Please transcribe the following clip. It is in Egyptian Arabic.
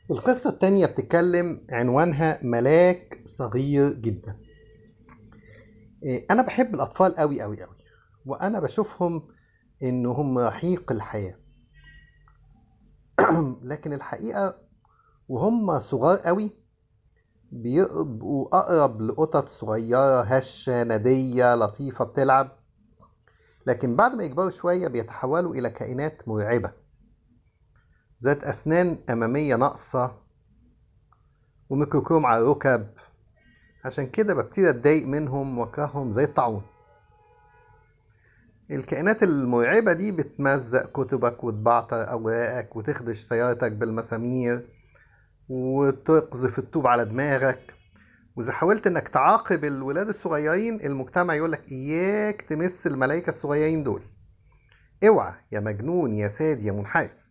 القصة التانية بتتكلم عنوانها ملاك صغير جدا إيه، أنا بحب الأطفال أوي أوي أوي وأنا بشوفهم إن هم رحيق الحياة لكن الحقيقة وهم صغار أوي بيبقوا أقرب لقطط صغيرة هشة ندية لطيفة بتلعب لكن بعد ما يكبروا شوية بيتحولوا إلى كائنات مرعبة ذات أسنان أمامية ناقصة وميكروكروم على الركب عشان كده ببتدي أتضايق منهم وأكرههم زي الطاعون الكائنات المرعبة دي بتمزق كتبك وتبعتر أوراقك وتخدش سيارتك بالمسامير وتقذف الطوب على دماغك وإذا حاولت إنك تعاقب الولاد الصغيرين المجتمع يقولك إياك تمس الملايكة الصغيرين دول اوعى يا مجنون يا ساد يا منحرف